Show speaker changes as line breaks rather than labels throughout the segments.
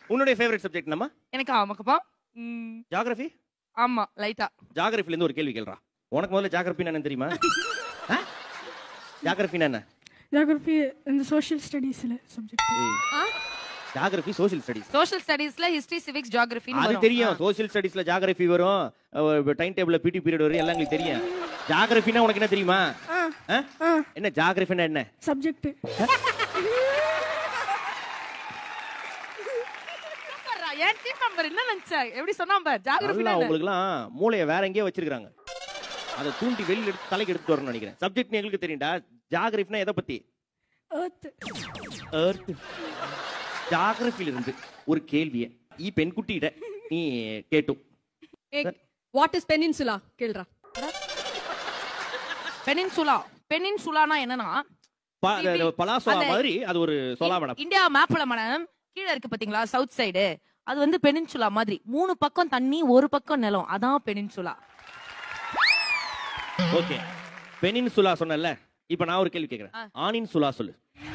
உன்னுடைய favourite subject நம்ம
எனக்கு ஆமாக்கப்பா ம்,
ஜியாகிரபி
ஆமா லைட்டா
ஜியாகிரபில இருந்து ஒரு கேள்வி கேள்றா உனக்கு முதல்ல ஜியாகிரபினா என்ன தெரியுமா ஜியாகிரபினா என்ன
ஜியாகிரபி இந்த சோஷியல் ஸ்டடீஸில் subject
geography social studies
social ஸ்டடீஸ்ல ஹிஸ்டரி சிவிக்ஸ் ஜியோகிராஃபி
அது தெரியும் சோஷியல் ஸ்டடீஸ்ல ஜியாகிரபி வரும் டைம் டேபிள்ல பிடி பீரியட் வரும் எல்லாம் எங்களுக்கு தெரியும் ஜியாகிரபினா உனக்கு என்ன தெரியுமா ஆ? என்ன ஜியாகிரபினா என்ன
சப்ஜெக்ட்
என் டீம் மெம்பர் என்ன நினைச்சா எப்படி சொன்னா பார் ஜியோகிராஃபி
நல்லா உங்களுக்குலாம் மூளையை வேற எங்கேயோ வச்சிருக்காங்க அதை தூண்டி வெளியில எடுத்து தலைக்கு எடுத்து வரணும்னு நினைக்கிறேன் சப்ஜெக்ட் எங்களுக்கு தெரியும்டா ஜியாகிரபினா எதை பத்தி
ஏர்த்
எர்த் ஜியாகிரபில இருந்து ஒரு கேள்வியை ஈ பெண்குட்டியிட நீ கேட்டும்
வாட் இஸ் பெனின்சுலா கேள்றா
பெனின்சுலா பெனின்சுலானா என்னன்னா
ப-
இப்படி-
பலாசோலா
அந்த-
மாதிரி அது ஒரு சொலா மேடம்
இந்தியா மேப்ல மேடம் கீழே இருக்கு பாத்தீங்களா சவுத் சைடு அது வந்து பெனின்சுலா மாதிரி மூணு பக்கம் தண்ணி ஒரு பக்கம் நிலம் அதான் பெனின்சுலா
ஓகே பெனின் சுலா சொன்னல இப்ப நான் ஒரு கேள்வி கேக்குறேன்
ஆ.
ஆனின் சுலா சொல்லு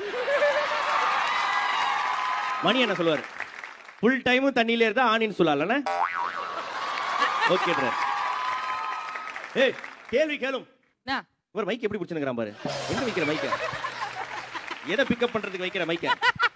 மணி என்ன சொல்லுவாரு ஃபுல் டைமும் தண்ணியில இருந்தா ஆனின் சுலா இல்லனே ஓகே ஏய் கேள்வி கேளும்
என்ன?
ஒரு மைக் எப்படி பிடிச்சிருக்கிறான் பாரு எங்க வைக்கிற மைக்க எதை பிக்கப் பண்றதுக்கு வைக்கிற மைக்க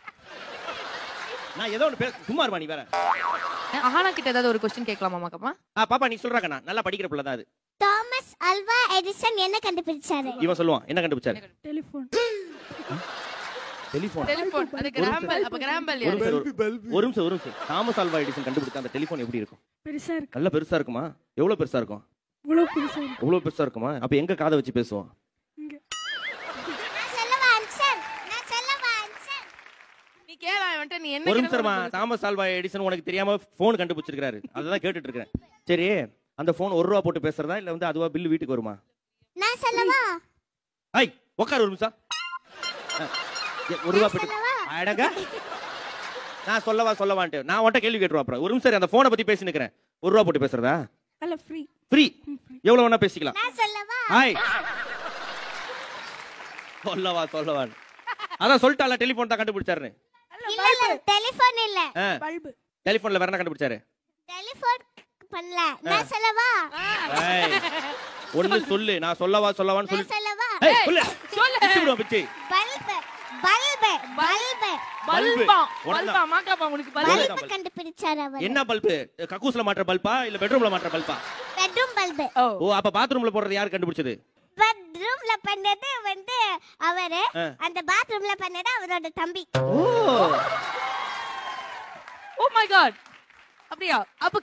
நான் ஏதோ ஒன்று பேச சும்மா இருமா நீ வேற
அஹானா கிட்ட ஏதாவது ஒரு கொஸ்டின் கேட்கலாமா மாக்கப்பா
ஆ பாப்பா நீ சொல்றாங்க நான் நல்லா படிக்கிற பிள்ளை தான் அது
தாமஸ் அல்வா எடிசன் என்ன கண்டுபிடிச்சாரு
இவன் சொல்லுவான் என்ன கண்டுபிடிச்சாரு
டெலிஃபோன்
டெலிஃபோன்
டெலிபோன் அது கிராம்பல் அப்ப கிராம்பல்
ஒரு
யாரு
நிமிஷம் ஒரு- ஒரு நிமிஷம் ஒரு நிமிஷம் தாமஸ் ஆல்வா எடிசன் கண்டுபிடிச்ச அந்த டெலிஃபோன் எப்படி இருக்கும்
பெருசா இருக்கு
நல்ல பெருசா இருக்குமா எவ்வளவு பெருசா இருக்கும்
இவ்வளோ பெருசா இருக்கு
எவ்வளவு பெருசா இருக்குமா அப்ப எங்க காதை வச்சு பேசுவோம்
இங்க
நான் சொல்லவா ஆன்சர் நான் சொல்லவா ஆன்சர்
நீ கேளா வந்துட்டு நீ என்ன
ஒரு
கேட்டாலும்
நிமிஷமா
உனக்கு
தாமஸ் ஆல்வா எடிசன் உனக்கு தெரியாம போன் கண்டுபிடிச்சிருக்காரு அததான் கேட்டுட்டு இருக்கேன் சரி அந்த போன் ஒரு ரூபா போட்டு பேசுறதா இல்ல வந்து அதுவா பில் வீட்டுக்கு வருமா
நான் சொல்லவா
ஐ உட்காரு ஒரு நிமிஷம் ஆ, ஏ, ஒரு ரூபா போட்டு அடங்க நான் சொல்லவா சொல்லவான்ட்டு நான் உன்ட்ட கேள்வி கேட்டுருவா அப்புறம் ஒரு நிமிஷம் இரு, அந்த போனை பத்தி பேசி நிக்கிறேன் ஒரு ரூபா போட்டு பேசுறதா
அல்ல ஃப்ரீ
ஃப்ரீ எவ்வளவு வேணா பேசிக்கலாம்
நான் சொல்லவா
ஹாய் சொல்லவா சொல்லவா அதான் சொல்லிட்டால டெலிபோன் தான் கண்டுபிடிச்சாருன்னு
இல்ல இல்ல டெலிபோன் இல்ல
பல்பு
டெலிபோன்ல வேற என்ன கண்டுபிடிச்சாரு
டெலிபோன் பண்ணல நான் சொல்லவா
ஏய், ஒண்ணு சொல்லு நான் சொல்லவா சொல்லவான்னு சொல்லி
நான் சொல்லவா
ஏய், சொல்லு
சொல்லு.
பிச்சு விடுவேன், பிச்சு.
பல்பு பல்பு பல்பு
பல்பா
உனக்கு
பல்பா மாக்காப்பா உனக்கு பல்பு
பல்பு.
பல்பு கண்டுபிடிச்சாரு அவர்
என்ன பல்பு கக்கூஸ்ல மாற்ற பல்பா இல்ல பெட்ரூம்ல மாற்ற பல்பா
பெட்ரூம் பல்பு
ஓ
ஓ அப்ப பாத்ரூம்ல போடுறது யார் கண்டுபிடிச்சது
பெட்ரூம்ல பண்ணது வந்து அவரு
ஆ.
அந்த பாத்ரூம்ல பண்ணது அவரோட தம்பி
ஓ
ஓ மை காட் அப்படியா அப்ப